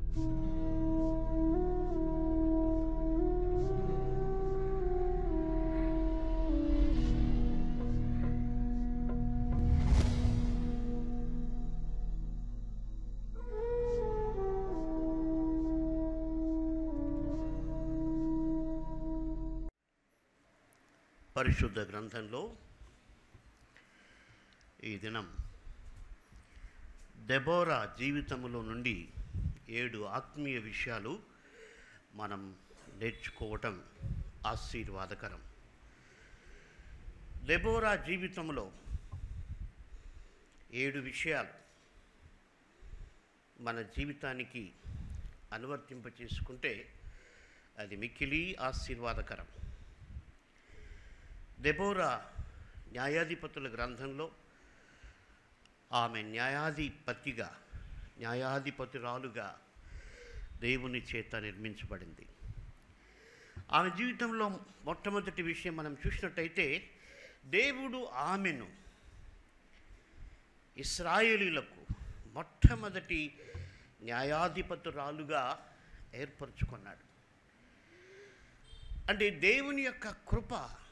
పరిశుద్ధ గ్రంథంలో ఈ దినం దెబోరా జీవితంలో నుండి ఏడు ఆత్మీయ విషయాలు మనం నేర్చుకోవటం ఆశీర్వాదకరం దెబోరా జీవితంలో ఏడు విషయాలు మన జీవితానికి అనువర్తింప చేసుకుంటే అది మిక్కిలి ఆశీర్వాదకరం దెబోరా న్యాయాధిపతుల గ్రంథంలో ఆమె న్యాయాధిపతిగా న్యాయాధిపతురాలుగా దేవుని చేత నిర్మించబడింది ఆమె జీవితంలో మొట్టమొదటి విషయం మనం చూసినట్టయితే దేవుడు ఆమెను ఇస్రాయేలీలకు మొట్టమొదటి న్యాయాధిపతురాలుగా ఏర్పరచుకున్నాడు అంటే దేవుని యొక్క కృప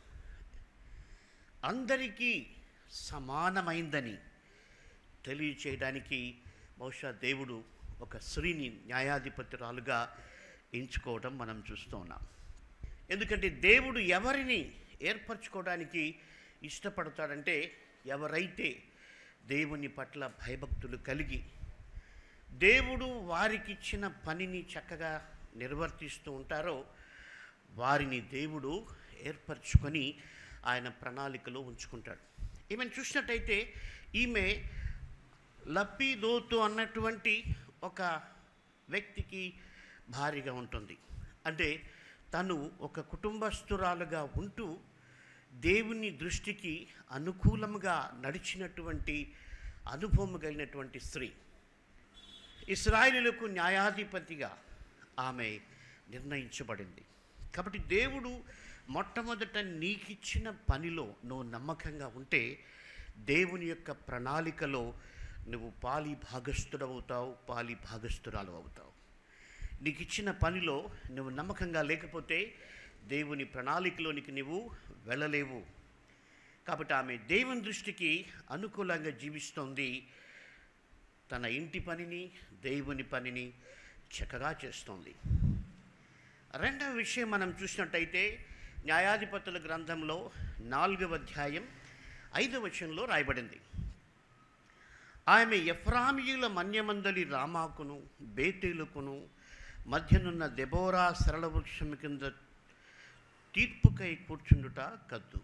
అందరికీ సమానమైందని తెలియచేయడానికి బహుశా దేవుడు ఒక స్త్రీని న్యాయాధిపతురాలుగా ఎంచుకోవడం మనం చూస్తూ ఉన్నాం ఎందుకంటే దేవుడు ఎవరిని ఏర్పరచుకోవడానికి ఇష్టపడతాడంటే ఎవరైతే దేవుని పట్ల భయభక్తులు కలిగి దేవుడు వారికిచ్చిన పనిని చక్కగా నిర్వర్తిస్తూ ఉంటారో వారిని దేవుడు ఏర్పరచుకొని ఆయన ప్రణాళికలో ఉంచుకుంటాడు ఈమెను చూసినట్టయితే ఈమె లప్పీదోతు అన్నటువంటి ఒక వ్యక్తికి భారీగా ఉంటుంది అంటే తను ఒక కుటుంబస్తురాలుగా ఉంటూ దేవుని దృష్టికి అనుకూలంగా నడిచినటువంటి అనుభవం కలిగినటువంటి స్త్రీ ఇస్రాయిలులకు న్యాయాధిపతిగా ఆమె నిర్ణయించబడింది కాబట్టి దేవుడు మొట్టమొదట నీకిచ్చిన పనిలో నువ్వు నమ్మకంగా ఉంటే దేవుని యొక్క ప్రణాళికలో నువ్వు పాలి భాగస్థుడవుతావు పాలి భాగస్థురాలు అవుతావు నీకు ఇచ్చిన పనిలో నువ్వు నమ్మకంగా లేకపోతే దేవుని ప్రణాళికలోనికి నువ్వు వెళ్ళలేవు కాబట్టి ఆమె దేవుని దృష్టికి అనుకూలంగా జీవిస్తోంది తన ఇంటి పనిని దేవుని పనిని చక్కగా చేస్తోంది రెండవ విషయం మనం చూసినట్టయితే న్యాయాధిపతుల గ్రంథంలో నాలుగవ అధ్యాయం ఐదవ వచనంలో రాయబడింది ఆమె ఎఫ్రామియుల మన్యమందలి రామాకును బేతేలుకును మధ్యనున్న దెబోరా సరళ వృక్షం కింద తీర్పుకై కూర్చుండుట కద్దు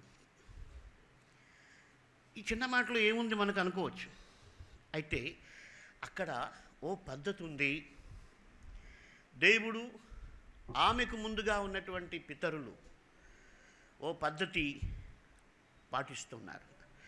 ఈ చిన్న మాటలో ఏముంది మనకు అనుకోవచ్చు అయితే అక్కడ ఓ పద్ధతి ఉంది దేవుడు ఆమెకు ముందుగా ఉన్నటువంటి పితరులు ఓ పద్ధతి పాటిస్తున్నారు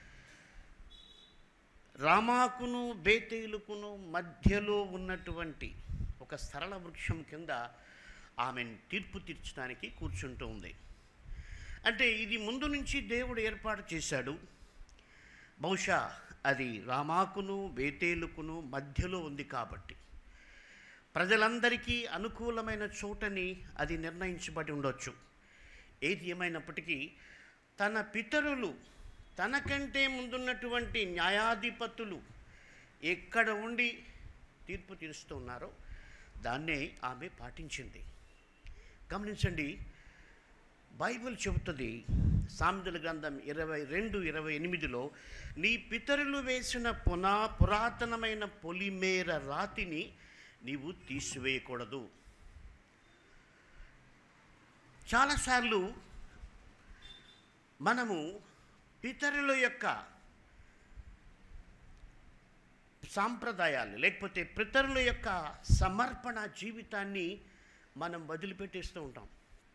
రామాకును బేతేలుకును మధ్యలో ఉన్నటువంటి ఒక సరళ వృక్షం కింద ఆమెను తీర్పు తీర్చడానికి కూర్చుంటూ ఉంది అంటే ఇది ముందు నుంచి దేవుడు ఏర్పాటు చేశాడు బహుశా అది రామాకును బేతేలుకును మధ్యలో ఉంది కాబట్టి ప్రజలందరికీ అనుకూలమైన చోటని అది నిర్ణయించబడి ఉండొచ్చు ఏది ఏమైనప్పటికీ తన పితరులు తనకంటే ముందున్నటువంటి న్యాయాధిపతులు ఎక్కడ ఉండి తీర్పు తీరుస్తున్నారో దాన్నే ఆమె పాటించింది గమనించండి బైబిల్ చెబుతుంది సామెతల గ్రంథం ఇరవై రెండు ఇరవై ఎనిమిదిలో నీ పితరులు వేసిన పునా పురాతనమైన పొలిమేర రాతిని నీవు తీసివేయకూడదు చాలాసార్లు మనము పితరుల యొక్క సాంప్రదాయాలు లేకపోతే పితరుల యొక్క సమర్పణ జీవితాన్ని మనం వదిలిపెట్టేస్తూ ఉంటాం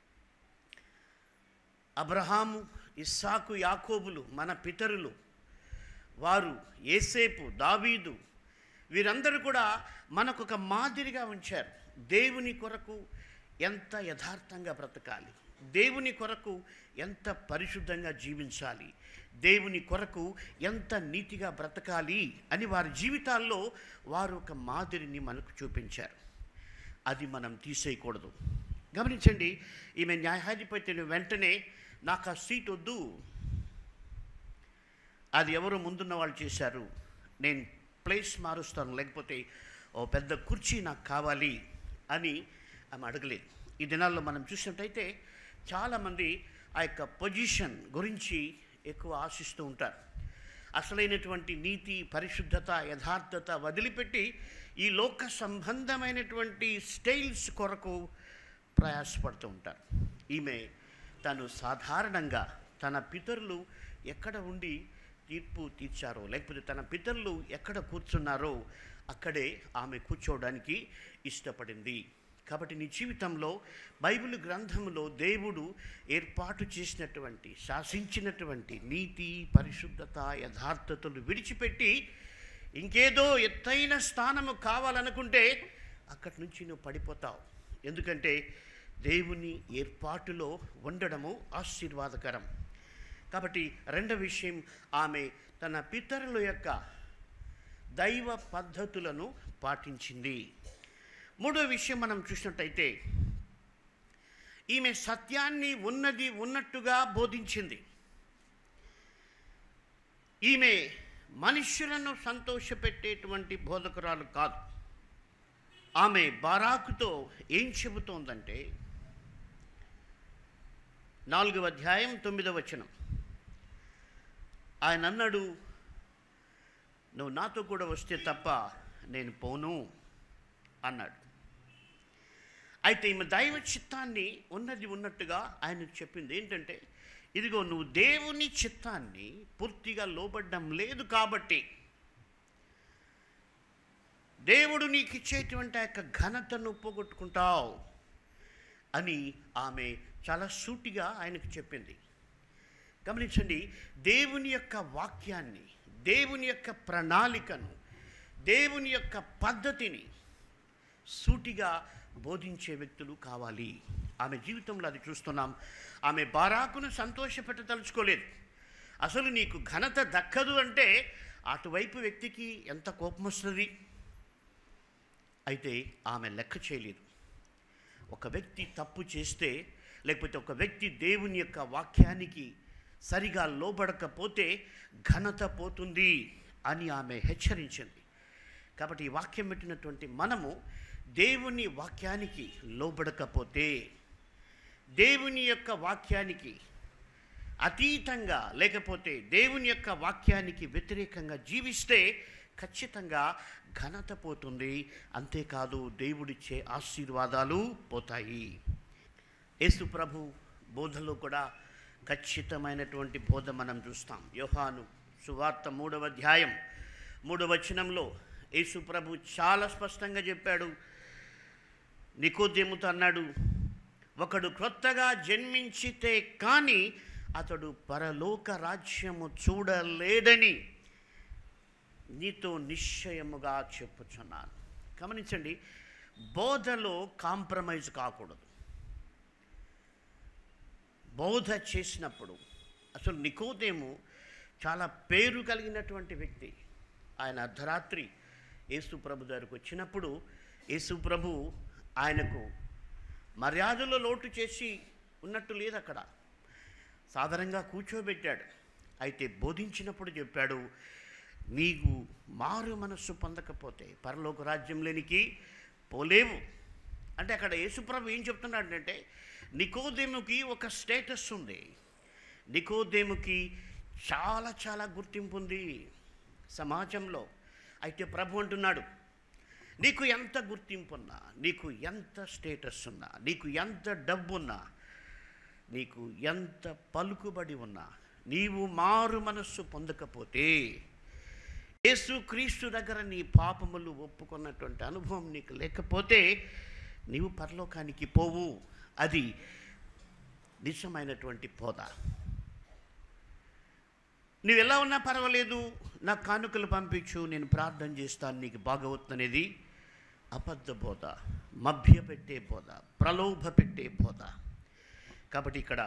అబ్రహాము ఇస్సాకు యాకోబులు మన పితరులు వారు ఏసేపు దావీదు వీరందరూ కూడా మనకు ఒక మాదిరిగా ఉంచారు దేవుని కొరకు ఎంత యథార్థంగా బ్రతకాలి దేవుని కొరకు ఎంత పరిశుద్ధంగా జీవించాలి దేవుని కొరకు ఎంత నీతిగా బ్రతకాలి అని వారి జీవితాల్లో వారు ఒక మాదిరిని మనకు చూపించారు అది మనం తీసేయకూడదు గమనించండి ఈమె న్యాయాధిపతిని వెంటనే నాకు ఆ సీట్ వద్దు అది ఎవరు ముందున్న వాళ్ళు చేశారు నేను ప్లేస్ మారుస్తాను లేకపోతే ఓ పెద్ద కుర్చీ నాకు కావాలి అని ఆమె అడగలేదు ఈ దినాల్లో మనం చూసినట్టయితే చాలామంది ఆ యొక్క పొజిషన్ గురించి ఎక్కువ ఆశిస్తూ ఉంటారు అసలైనటువంటి నీతి పరిశుద్ధత యథార్థత వదిలిపెట్టి ఈ లోక సంబంధమైనటువంటి స్టైల్స్ కొరకు ప్రయాసపడుతూ ఉంటారు ఈమె తను సాధారణంగా తన పితరులు ఎక్కడ ఉండి తీర్పు తీర్చారో లేకపోతే తన పితరులు ఎక్కడ కూర్చున్నారో అక్కడే ఆమె కూర్చోవడానికి ఇష్టపడింది కాబట్టి నీ జీవితంలో బైబిల్ గ్రంథంలో దేవుడు ఏర్పాటు చేసినటువంటి శాసించినటువంటి నీతి పరిశుద్ధత యథార్థతలు విడిచిపెట్టి ఇంకేదో ఎత్తైన స్థానము కావాలనుకుంటే అక్కడి నుంచి నువ్వు పడిపోతావు ఎందుకంటే దేవుని ఏర్పాటులో ఉండడము ఆశీర్వాదకరం కాబట్టి రెండవ విషయం ఆమె తన పితరుల యొక్క దైవ పద్ధతులను పాటించింది మూడో విషయం మనం చూసినట్టయితే ఈమె సత్యాన్ని ఉన్నది ఉన్నట్టుగా బోధించింది ఈమె మనుష్యులను సంతోషపెట్టేటువంటి బోధకురాలు కాదు ఆమె బారాకుతో ఏం చెబుతోందంటే నాలుగవ అధ్యాయం తొమ్మిదవ వచనం ఆయన అన్నాడు నువ్వు నాతో కూడా వస్తే తప్ప నేను పోను అన్నాడు అయితే ఈమె దైవ చిత్తాన్ని ఉన్నది ఉన్నట్టుగా ఆయనకు చెప్పింది ఏంటంటే ఇదిగో నువ్వు దేవుని చిత్తాన్ని పూర్తిగా లోబడ్డం లేదు కాబట్టి దేవుడు నీకు ఇచ్చేటువంటి ఆ యొక్క ఘనతను పోగొట్టుకుంటావు అని ఆమె చాలా సూటిగా ఆయనకు చెప్పింది గమనించండి దేవుని యొక్క వాక్యాన్ని దేవుని యొక్క ప్రణాళికను దేవుని యొక్క పద్ధతిని సూటిగా బోధించే వ్యక్తులు కావాలి ఆమె జీవితంలో అది చూస్తున్నాం ఆమె బారాకును సంతోషపెట్టదలుచుకోలేదు అసలు నీకు ఘనత దక్కదు అంటే అటువైపు వ్యక్తికి ఎంత కోపం వస్తుంది అయితే ఆమె లెక్క చేయలేదు ఒక వ్యక్తి తప్పు చేస్తే లేకపోతే ఒక వ్యక్తి దేవుని యొక్క వాక్యానికి సరిగా లోబడకపోతే ఘనత పోతుంది అని ఆమె హెచ్చరించింది కాబట్టి ఈ వాక్యం పెట్టినటువంటి మనము దేవుని వాక్యానికి లోబడకపోతే దేవుని యొక్క వాక్యానికి అతీతంగా లేకపోతే దేవుని యొక్క వాక్యానికి వ్యతిరేకంగా జీవిస్తే ఖచ్చితంగా ఘనత పోతుంది అంతేకాదు దేవుడిచ్చే ఆశీర్వాదాలు పోతాయి యేసు ప్రభు బోధలో కూడా ఖచ్చితమైనటువంటి బోధ మనం చూస్తాం యోహాను సువార్త మూడవ అధ్యాయం మూడవ వచనంలో యేసు ప్రభు చాలా స్పష్టంగా చెప్పాడు నికోదేముతో అన్నాడు ఒకడు క్రొత్తగా జన్మించితే కానీ అతడు పరలోక రాజ్యము చూడలేడని నీతో నిశ్చయముగా చెప్పుచున్నాను గమనించండి బోధలో కాంప్రమైజ్ కాకూడదు బోధ చేసినప్పుడు అసలు నికోదేము చాలా పేరు కలిగినటువంటి వ్యక్తి ఆయన అర్ధరాత్రి యేసు ప్రభు దగ్గరకు వచ్చినప్పుడు యేసు ప్రభు ఆయనకు మర్యాదలో లోటు చేసి ఉన్నట్టు లేదు అక్కడ సాధారణంగా కూర్చోబెట్టాడు అయితే బోధించినప్పుడు చెప్పాడు నీకు మారు మనస్సు పొందకపోతే పరలోక రాజ్యంలోనికి పోలేవు అంటే అక్కడ యేసుప్రభు ఏం చెప్తున్నాడంటే నికోదేముకి ఒక స్టేటస్ ఉంది నికోదేముకి చాలా చాలా గుర్తింపు ఉంది సమాజంలో అయితే ప్రభు అంటున్నాడు నీకు ఎంత గుర్తింపు ఉన్నా నీకు ఎంత స్టేటస్ ఉన్నా నీకు ఎంత డబ్బు ఉన్నా నీకు ఎంత పలుకుబడి ఉన్నా నీవు మారు మనస్సు పొందకపోతే యేసు క్రీస్తు దగ్గర నీ పాపములు ఒప్పుకున్నటువంటి అనుభవం నీకు లేకపోతే నీవు పరలోకానికి పోవు అది నిజమైనటువంటి పోద నువ్వు ఎలా ఉన్నా పర్వాలేదు నా కానుకలు పంపించు నేను ప్రార్థన చేస్తాను నీకు బాగవుతుందనేది అబద్ధ బోధ మభ్యపెట్టే బోధ ప్రలోభ పెట్టే బోధ కాబట్టి ఇక్కడ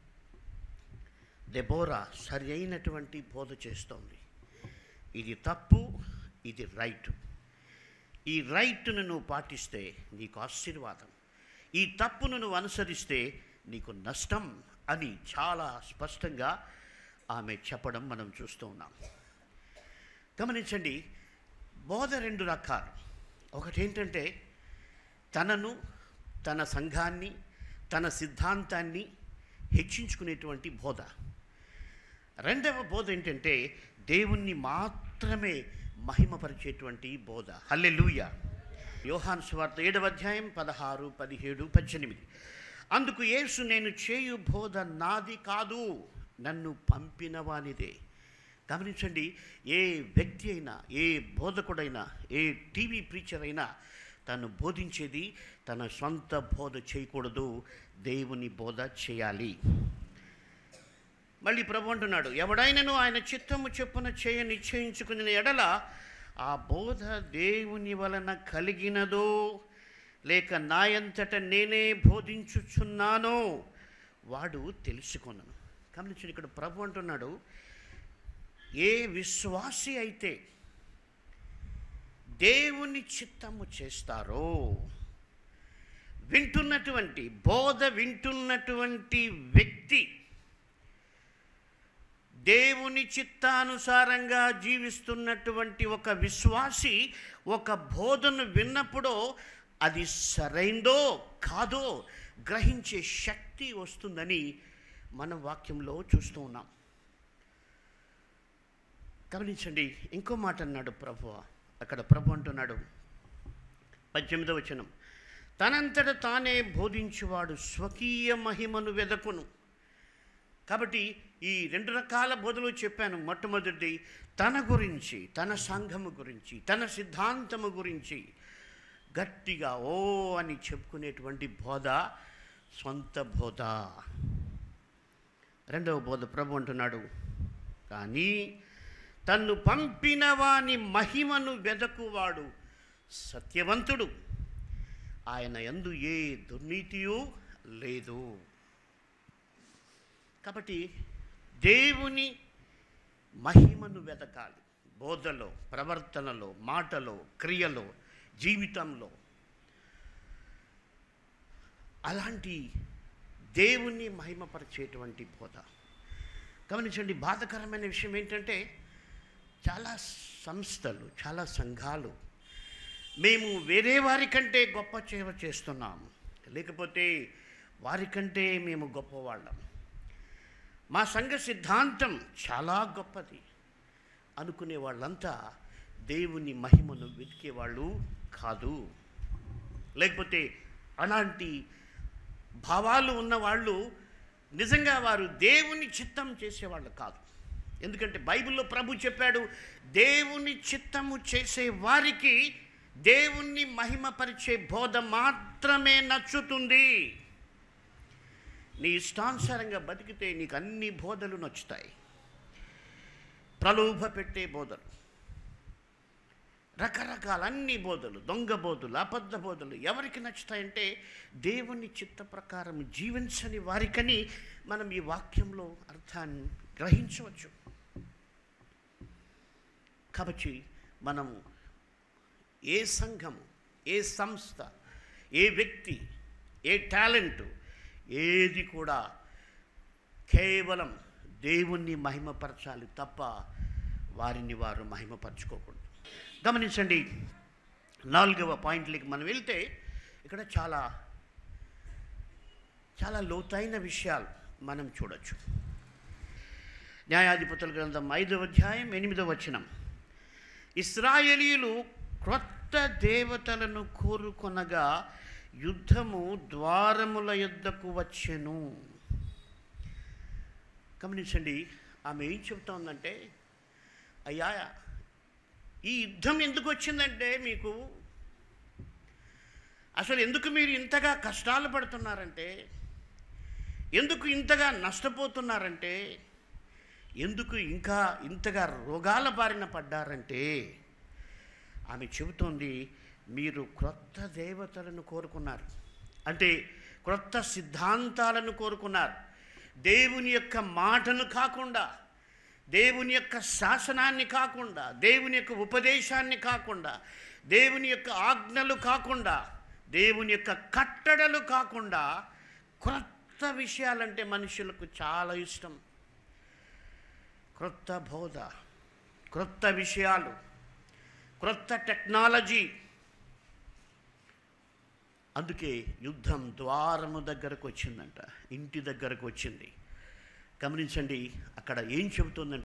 దెబోరా సరి అయినటువంటి బోధ చేస్తోంది ఇది తప్పు ఇది రైట్ ఈ రైట్ను నువ్వు పాటిస్తే నీకు ఆశీర్వాదం ఈ తప్పును నువ్వు అనుసరిస్తే నీకు నష్టం అని చాలా స్పష్టంగా ఆమె చెప్పడం మనం చూస్తూ ఉన్నాం గమనించండి బోధ రెండు రకాలు ఒకటి ఏంటంటే తనను తన సంఘాన్ని తన సిద్ధాంతాన్ని హెచ్చించుకునేటువంటి బోధ రెండవ బోధ ఏంటంటే దేవుణ్ణి మాత్రమే మహిమపరిచేటువంటి బోధ హల్లెలూయ యోహాను స్వార్త ఏడవ అధ్యాయం పదహారు పదిహేడు పద్దెనిమిది అందుకు యేసు నేను చేయు బోధ నాది కాదు నన్ను పంపిన వానిదే గమనించండి ఏ వ్యక్తి అయినా ఏ బోధకుడైనా ఏ టీవీ ప్రీచర్ అయినా తను బోధించేది తన సొంత బోధ చేయకూడదు దేవుని బోధ చేయాలి మళ్ళీ ప్రభు అంటున్నాడు ఎవడైనను ఆయన చిత్తము చెప్పున చేయ నిశ్చయించుకుని ఎడల ఆ బోధ దేవుని వలన కలిగినదో లేక నాయంతట నేనే బోధించుచున్నానో వాడు తెలుసుకొనను గమనించండి ఇక్కడ ప్రభు అంటున్నాడు ఏ విశ్వాసి అయితే దేవుని చిత్తము చేస్తారో వింటున్నటువంటి బోధ వింటున్నటువంటి వ్యక్తి దేవుని చిత్తానుసారంగా జీవిస్తున్నటువంటి ఒక విశ్వాసి ఒక బోధను విన్నప్పుడో అది సరైందో కాదో గ్రహించే శక్తి వస్తుందని మన వాక్యంలో చూస్తూ ఉన్నాం గమనించండి ఇంకో మాట అన్నాడు ప్రభు అక్కడ ప్రభు అంటున్నాడు పద్దెనిమిదవ వచనం తనంతట తానే బోధించువాడు స్వకీయ మహిమను వెదకును కాబట్టి ఈ రెండు రకాల బోధలు చెప్పాను మొట్టమొదటి తన గురించి తన సంఘము గురించి తన సిద్ధాంతము గురించి గట్టిగా ఓ అని చెప్పుకునేటువంటి బోధ సొంత బోధ రెండవ బోధ ప్రభు అంటున్నాడు కానీ తన్ను పంపిన వాని మహిమను వెదకువాడు సత్యవంతుడు ఆయన యందు ఏ దుర్నీతియు లేదు కాబట్టి దేవుని మహిమను వెతకాలి బోధలో ప్రవర్తనలో మాటలో క్రియలో జీవితంలో అలాంటి దేవుణ్ణి మహిమపరిచేటువంటి బోధ గమనించండి బాధకరమైన విషయం ఏంటంటే చాలా సంస్థలు చాలా సంఘాలు మేము వేరే వారి కంటే గొప్ప సేవ చేస్తున్నాం లేకపోతే వారికంటే మేము గొప్పవాళ్ళం మా సంఘ సిద్ధాంతం చాలా గొప్పది అనుకునే వాళ్ళంతా దేవుని మహిమను వెతికేవాళ్ళు కాదు లేకపోతే అలాంటి భావాలు ఉన్నవాళ్ళు నిజంగా వారు దేవుని చిత్తం చేసేవాళ్ళు కాదు ఎందుకంటే బైబిల్లో ప్రభు చెప్పాడు దేవుని చిత్తము చేసే వారికి దేవుణ్ణి మహిమపరిచే బోధ మాత్రమే నచ్చుతుంది నీ ఇష్టానుసారంగా బతికితే నీకు అన్ని బోధలు నచ్చుతాయి ప్రలోభ పెట్టే బోధలు రకరకాల అన్ని బోధలు దొంగ బోధలు అబద్ధ బోధలు ఎవరికి నచ్చుతాయంటే దేవుని చిత్త ప్రకారం జీవించని వారికని మనం ఈ వాక్యంలో అర్థాన్ని గ్రహించవచ్చు కాబట్టి మనము ఏ సంఘము ఏ సంస్థ ఏ వ్యక్తి ఏ టాలెంటు ఏది కూడా కేవలం దేవుణ్ణి మహిమపరచాలి తప్ప వారిని వారు మహిమపరచుకోకూడదు గమనించండి నాలుగవ పాయింట్లకి మనం వెళ్తే ఇక్కడ చాలా చాలా లోతైన విషయాలు మనం చూడొచ్చు న్యాయాధిపతుల గ్రంథం ఐదవ అధ్యాయం ఎనిమిదవ వచనం ఇస్రాయేలీలు క్రొత్త దేవతలను కోరుకొనగా యుద్ధము ద్వారముల యుద్ధకు వచ్చెను గమనించండి ఆమె ఏం చెబుతోందంటే అయ్యా ఈ యుద్ధం ఎందుకు వచ్చిందంటే మీకు అసలు ఎందుకు మీరు ఇంతగా కష్టాలు పడుతున్నారంటే ఎందుకు ఇంతగా నష్టపోతున్నారంటే ఎందుకు ఇంకా ఇంతగా రోగాల బారిన పడ్డారంటే ఆమె చెబుతోంది మీరు క్రొత్త దేవతలను కోరుకున్నారు అంటే క్రొత్త సిద్ధాంతాలను కోరుకున్నారు దేవుని యొక్క మాటను కాకుండా దేవుని యొక్క శాసనాన్ని కాకుండా దేవుని యొక్క ఉపదేశాన్ని కాకుండా దేవుని యొక్క ఆజ్ఞలు కాకుండా దేవుని యొక్క కట్టడలు కాకుండా క్రొత్త విషయాలంటే మనుషులకు చాలా ఇష్టం క్రొత్త బోధ క్రొత్త విషయాలు క్రొత్త టెక్నాలజీ అందుకే యుద్ధం ద్వారము దగ్గరకు వచ్చిందంట ఇంటి దగ్గరకు వచ్చింది గమనించండి అక్కడ ఏం చెబుతుందంటే